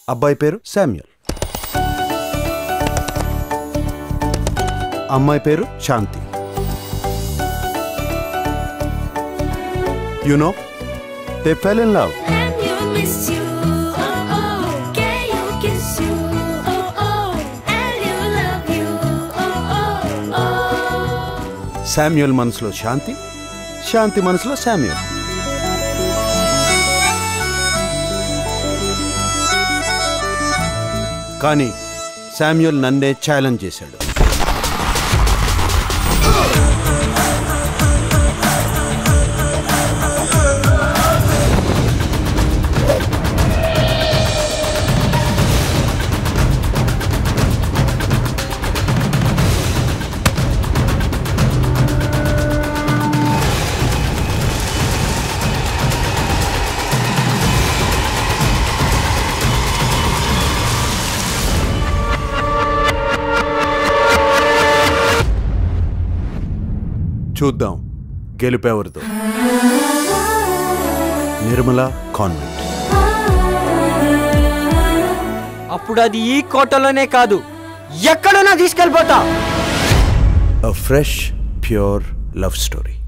అబ్బాయి పేరు శామ్యుల్ అమ్మాయి పేరు Shanti you know they fell in love And you miss you, oh oh. Can you kiss you, oh oh. And you love you, oh oh oh. Samuel మనసులో శాంతి శాంతి మనసులో Samuel కానీ Samuel నన్నే challenge చేశాడు చూద్దాం గెలుపెవరితో నిర్మల కాన్వెంట్ అప్పుడు అది ఈ కోటలోనే కాదు ఎక్కడైనా తీసుకెళ్ళిపోతా a fresh, pure love story.